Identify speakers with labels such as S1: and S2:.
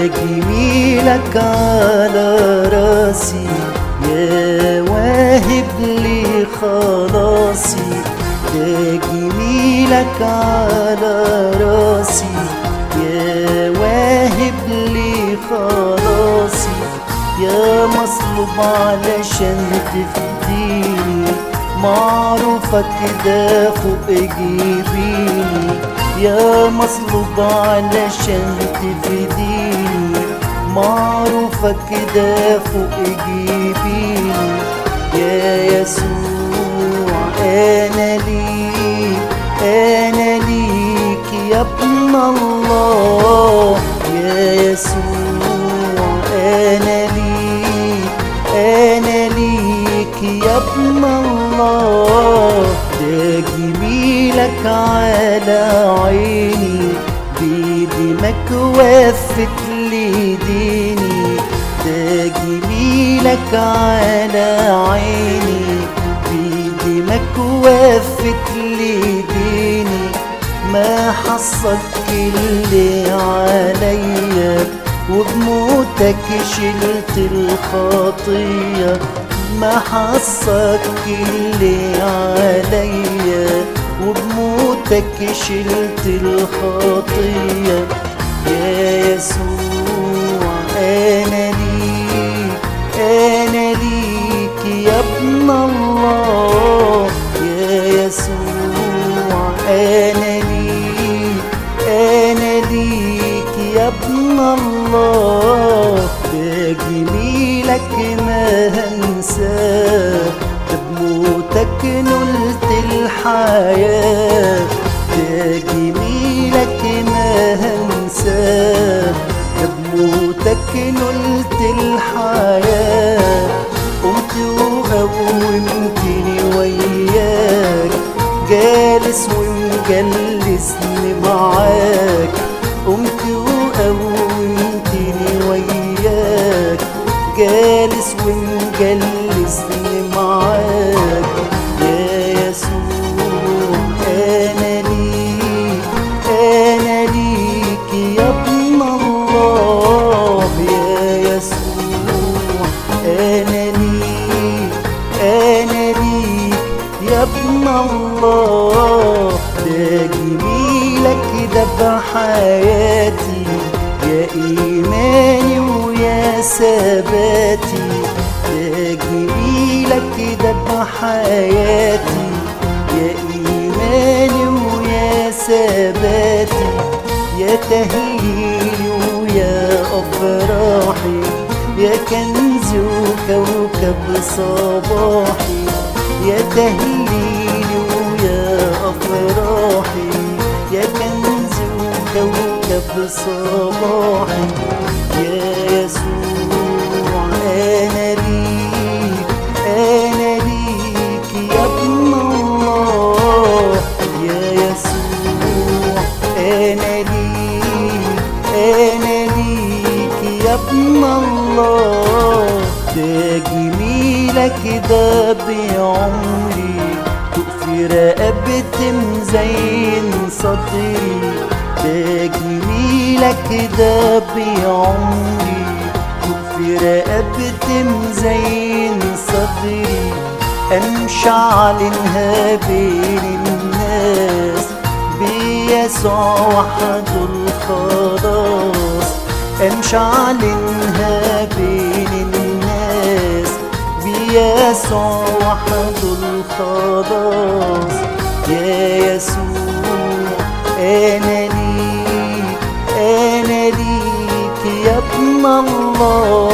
S1: يا جميلك على راسي يا واهب لي خلاصي يا جميلك على راسي يا واهب لي خلاصي يا مصلوب علشان تفديني معروفك ده فوق جيبيني يا مصلوب علشان تفديني معروفك ده فوق جيبيني يا يسوع انا ليك انا ليك يا ابن الله يا يسوع انا ليك انا ليك يا ابن الله ده جميلك على عيني بيدمك وفت لي ديني ده جميلك على عيني بيدمك وفت لي ديني ما حصلت اللي عليا وبموتك شلت الخطية ما حصلت اللي عليا وبموتك شلت الخطية يا يسوع أنا ليك أنا ليك يا ابن الله يا يسوع أنا ليك أنا ليك يا ابن الله ده جميلك ما هنساه بموتك نلت الحياة ده جميلك ما هنساه بموتك نلت الحياة قمت وقومتني وياك جالس ومجلسني معاك قمت وقومتني وياك جالس ومجلسني معاك يا يسوع انا ليك انا ليك يا ابن الله يا يسوع انا ليك انا ليك يا ابن الله ده جميلك ده بحياتي يا ايماني ويا ثباتي ده جميلك ده بحياتي يا ايماني ويا ثباتي يا تهليلي ويا افراحي يا كنز وكوكب صباحي يا تهليلي ويا افراحي يا كنز وكوكب صباحي يا يسوع انا ليك انا ليك يا ابن الله يا يسوع انا ليك انا ليك يا ابن الله ده جميلك ده بعمري تقفي رقبتي مزين صدري ده جميلك ده بعمري تقفي رقبتي مزين صدري امشي اعلنها بين الناس بيسوع وحده الخلاص امشي اعلنها بين الناس بيسوع وحده الخلاص يا يسوع انا ليك انا ليك يا ابن الله